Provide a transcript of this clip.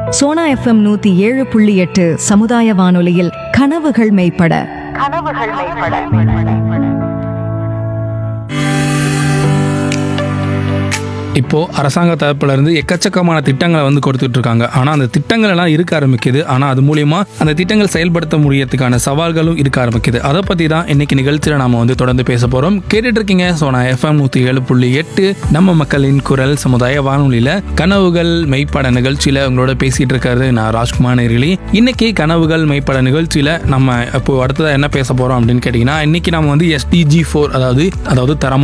Sona FM நூத்தி ஏழு புள்ளி எட்டு சமுதாய வானொலியில் கனவுகள் மெய்ப்பட கனவுகள் மேம்பட இப்போ அரசாங்க தரப்புல இருந்து எக்கச்சக்கமான திட்டங்களை வந்து கொடுத்துட்டு இருக்காங்க ஆனா அந்த திட்டங்கள் எல்லாம் இருக்க ஆரம்பிக்குது ஆனா அது மூலியமா அந்த திட்டங்கள் செயல்படுத்த முடியறதுக்கான சவால்களும் இருக்க ஆரம்பிக்குது அதை பத்தி தான் இன்னைக்கு நிகழ்ச்சியில நாம வந்து தொடர்ந்து பேச போறோம் கேட்டுட்டு இருக்கீங்க சோனா எஃப்எம் நூத்தி ஏழு புள்ளி எட்டு நம்ம மக்களின் குரல் சமுதாய வானொலியில கனவுகள் மெய்ப்பட நிகழ்ச்சியில உங்களோட பேசிட்டு இருக்காரு நான் ராஜ்குமார் நேர்களி இன்னைக்கு கனவுகள் மெய்ப்பட நிகழ்ச்சியில நம்ம இப்போ அடுத்ததா என்ன பேச போறோம் அப்படின்னு கேட்டீங்கன்னா இன்னைக்கு நம்ம வந்து எஸ்டிஜி ஃபோர் அதாவது அதாவது தரமான